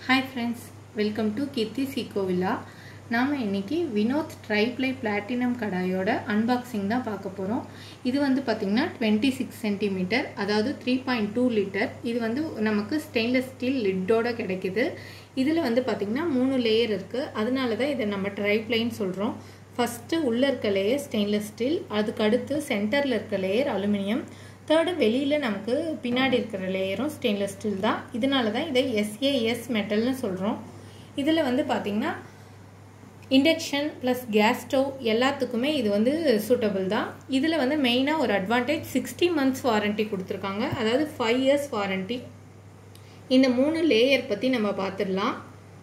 hi friends welcome to Keerthi சீகோவிலா நாம் இன்னைக்கு வினோத் ட்ரைப்ளை பிளாட்டினம் கடாயோட அன்பாக்சிங் தான் பார்க்க போகிறோம் இது வந்து பார்த்திங்கன்னா டுவெண்ட்டி சிக்ஸ் சென்டிமீட்டர் அதாவது த்ரீ பாயிண்ட் டூ லிட்டர் இது வந்து நமக்கு ஸ்டெயின்லெஸ் ஸ்டீல் லிட்டோட கிடைக்குது இதில் வந்து பார்த்திங்கன்னா மூணு லேயர் இருக்குது அதனால தான் இதை நம்ம ட்ரைப்ளைன்னு சொல்கிறோம் ஃபஸ்ட்டு உள்ளே இருக்க லேயர் ஸ்டெயின்லெஸ் ஸ்டீல் அதுக்கு அடுத்து சென்டரில் இருக்க லேயர் அலுமினியம் தேர்டு வெளியில் நமக்கு பின்னாடி இருக்கிற லேயரும் ஸ்டெயின்லெஸ் ஸ்டீல் தான் இதனால தான் இதை எஸ்ஏஎஸ் மெட்டல்னு சொல்கிறோம் இதில் வந்து பார்த்திங்கன்னா இண்டக்ஷன் ப்ளஸ் கேஸ் ஸ்டவ் எல்லாத்துக்குமே இது வந்து சூட்டபிள் தான் இதில் வந்து மெயினாக ஒரு அட்வான்டேஜ் சிக்ஸ்டி மந்த்ஸ் வாரண்ட்டி கொடுத்துருக்காங்க அதாவது ஃபைவ் இயர்ஸ் வாரண்ட்டி இந்த மூணு லேயர் பற்றி நம்ம பார்த்துடலாம்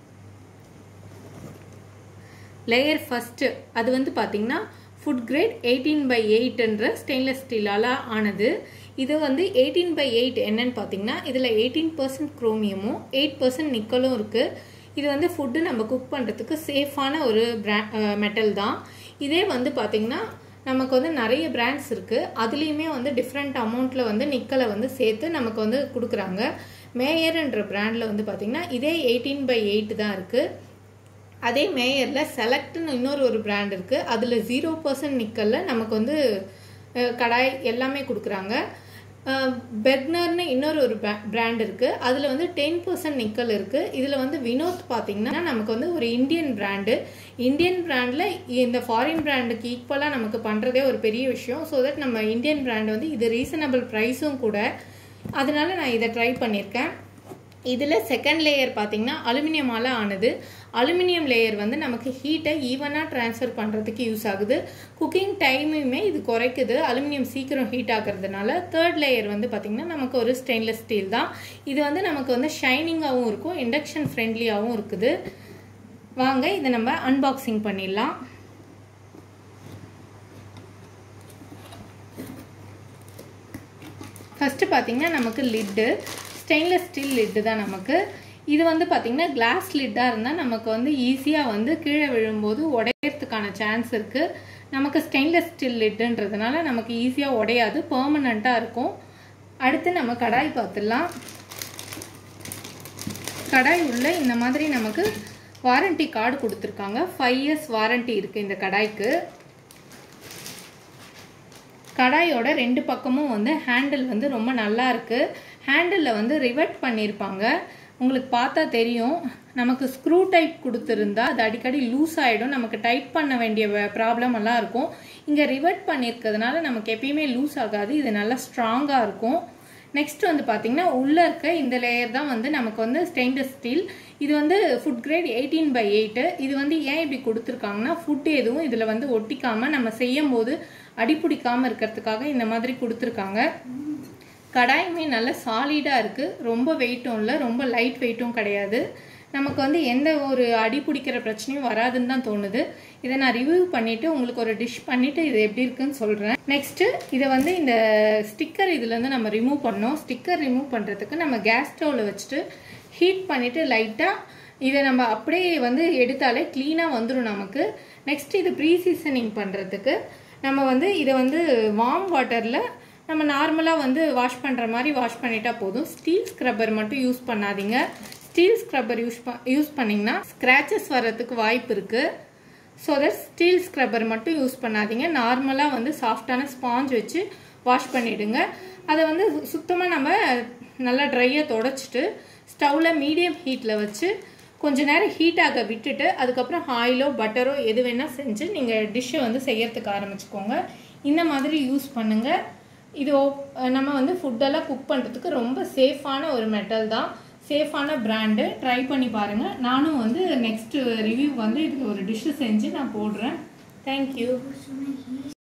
லேயர் ஃபஸ்ட்டு அது வந்து பார்த்திங்கன்னா ஃபுட் கிரேட் எயிட்டீன் பை எயிட்ன்ற ஸ்டெயின்லெஸ் ஸ்டீலால் ஆனது இது வந்து எயிட்டீன் பை எயிட் என்னன்னு பார்த்தீங்கன்னா இதில் எயிட்டீன் பர்சன்ட் குரோமியமும் எயிட் பர்சன்ட் நிக்கலும் இருக்குது இது வந்து ஃபுட்டு நம்ம குக் பண்ணுறதுக்கு சேஃபான ஒரு பிரா மெட்டல் தான் இதே வந்து பார்த்திங்கன்னா நமக்கு வந்து நிறைய பிராண்ட்ஸ் இருக்குது அதுலேயுமே வந்து டிஃப்ரெண்ட் அமௌண்ட்டில் வந்து நிக்கலை வந்து சேர்த்து நமக்கு வந்து கொடுக்குறாங்க மேயர்ன்ற பிராண்டில் வந்து பார்த்திங்கன்னா இதே எயிட்டீன் பை எயிட் தான் இருக்குது அதே மேயரில் செலக்ட்னு இன்னொரு ஒரு பிராண்ட் இருக்குது அதில் ஜீரோ பர்சன்ட் நிக்கலில் நமக்கு வந்து கடாய் எல்லாமே கொடுக்குறாங்க பெர்னர்னு இன்னொரு ஒரு பிராண்ட் இருக்குது அதில் வந்து டென் பர்சன்ட் நிக்கல் இருக்குது இதில் வந்து வினோத் பார்த்திங்கன்னா நமக்கு வந்து ஒரு இந்தியன் பிராண்டு இந்தியன் பிராண்டில் இந்த ஃபாரின் பிராண்டுக்கு ஈக்குவலாக நமக்கு பண்ணுறதே ஒரு பெரிய விஷயம் ஸோ தட் நம்ம இந்தியன் பிராண்ட் வந்து இது ரீசனபிள் ப்ரைஸும் கூட அதனால நான் இதை ட்ரை பண்ணியிருக்கேன் இதில் செகண்ட் லேயர் பார்த்தீங்கன்னா அலுமினியமால் ஆனது அலுமினியம் லேயர் வந்து நமக்கு ஹீட்டை ஈவனாக ட்ரான்ஸ்ஃபர் பண்ணுறதுக்கு யூஸ் ஆகுது குக்கிங் டைமுமே இது குறைக்குது அலுமினியம் சீக்கிரம் ஹீட் ஆகிறதுனால தேர்ட் லேயர் வந்து பார்த்திங்கன்னா நமக்கு ஒரு ஸ்டெயின்லெஸ் ஸ்டீல் தான் இது வந்து நமக்கு வந்து ஷைனிங்காகவும் இருக்கும் இண்டக்ஷன் ஃப்ரெண்ட்லியாகவும் இருக்குது வாங்க இதை நம்ம அன்பாக்சிங் பண்ணிடலாம் ஃபஸ்ட்டு பார்த்திங்கன்னா நமக்கு லிட்டு ஸ்டெயின்லெஸ் ஸ்டீல் லிட்டு தான் நமக்கு இது வந்து பார்த்திங்கன்னா கிளாஸ் லிட்டாக இருந்தால் நமக்கு வந்து ஈஸியாக வந்து கீழே விழும்போது உடையறதுக்கான சான்ஸ் இருக்குது நமக்கு ஸ்டெயின்லெஸ் ஸ்டீல் லிட்டுன்றதுனால நமக்கு ஈஸியாக உடையாது பர்மனண்ட்டாக இருக்கும் அடுத்து நம்ம கடாய் பார்த்துடலாம் கடாய் உள்ள இந்த மாதிரி நமக்கு வாரண்டி கார்டு கொடுத்துருக்காங்க ஃபைவ் இயர்ஸ் வாரண்டி இருக்குது இந்த கடாய்க்கு கடாயோட ரெண்டு பக்கமும் வந்து ஹேண்டில் வந்து ரொம்ப நல்லா இருக்குது ஹேண்டிலில் வந்து ரிவர்ட் பண்ணியிருப்பாங்க உங்களுக்கு பார்த்தா தெரியும் நமக்கு ஸ்க்ரூ டைப் கொடுத்துருந்தா அது அடிக்கடி லூஸ் ஆகிடும் நமக்கு டைட் பண்ண வேண்டிய ப்ராப்ளம் எல்லாம் இருக்கும் இங்கே ரிவர்ட் பண்ணியிருக்கிறதுனால நமக்கு எப்பயுமே லூஸ் ஆகாது இது நல்லா ஸ்ட்ராங்காக இருக்கும் நெக்ஸ்ட் வந்து பார்த்திங்கன்னா உள்ளே இருக்க இந்த லேயர் தான் வந்து நமக்கு வந்து ஸ்டெயின்லெஸ் ஸ்டீல் இது வந்து food grade eighteen by eight இது வந்து ஏன் இப்படி கொடுத்துருக்காங்கன்னா ஃபுட் எதுவும் இதில் வந்து ஒட்டிக்காமல் நம்ம செய்யும் போது அடிப்பிடிக்காமல் இருக்கிறதுக்காக இந்த மாதிரி கொடுத்துருக்காங்க கடாயுமே நல்ல சாலிடாக இருக்குது ரொம்ப வெயிட்டும் இல்லை ரொம்ப லைட் வெயிட்டும் கிடையாது நமக்கு வந்து எந்த ஒரு அடி பிடிக்கிற பிரச்சனையும் வராதுன்னு தான் தோணுது இதை நான் ரிவ்யூ பண்ணிவிட்டு உங்களுக்கு ஒரு டிஷ் பண்ணிவிட்டு இது எப்படி இருக்குன்னு சொல்கிறேன் நெக்ஸ்ட்டு இதை வந்து இந்த ஸ்டிக்கர் இதுலேருந்து நம்ம ரிமூவ் பண்ணோம் ஸ்டிக்கர் ரிமூவ் பண்ணுறதுக்கு நம்ம கேஸ் ஸ்டவ்வில் வச்சுட்டு ஹீட் பண்ணிவிட்டு லைட்டாக இதை நம்ம அப்படியே வந்து எடுத்தாலே க்ளீனாக வந்துடும் நமக்கு நெக்ஸ்ட் இது ப்ரீ சீசனிங் பண்ணுறதுக்கு நம்ம வந்து இதை வந்து வார்ம் வாட்டரில் நம்ம நார்மலாக வந்து வாஷ் பண்ணுற மாதிரி வாஷ் பண்ணிட்டா போதும் ஸ்டீல் ஸ்க்ரப்பர் மட்டும் யூஸ் பண்ணாதீங்க ஸ்டீல் ஸ்க்ரப்பர் யூஸ் ப யூஸ் பண்ணிங்கன்னா ஸ்க்ராச்சஸ் வர்றதுக்கு வாய்ப்பு இருக்குது ஸோ தட் ஸ்டீல் ஸ்க்ரப்பர் மட்டும் யூஸ் பண்ணாதீங்க நார்மலாக வந்து சாஃப்டான ஸ்பாஞ்ச் வச்சு வாஷ் பண்ணிவிடுங்க அதை வந்து சுத்தமாக நம்ம நல்லா ட்ரையாக தொடச்சிட்டு ஸ்டவ்வில் மீடியம் ஹீட்டில் வச்சு கொஞ்ச நேரம் ஹீட் ஆக விட்டுட்டு அதுக்கப்புறம் ஆயிலோ பட்டரோ எது வேணால் செஞ்சு நீங்கள் டிஷ்ஷை வந்து செய்யறதுக்கு ஆரம்பிச்சுக்கோங்க இந்த மாதிரி யூஸ் பண்ணுங்கள் இது நம்ம வந்து ஃபுட்டெல்லாம் குக் பண்ணுறதுக்கு ரொம்ப சேஃபான ஒரு மெட்டல் தான் சேஃபான பிராண்டு ட்ரை பண்ணி பாருங்கள் நானும் வந்து நெக்ஸ்ட் ரிவ்யூ வந்து இதுக்கு ஒரு டிஷ்ஷு செஞ்சு நான் போடுறேன் தேங்க்யூ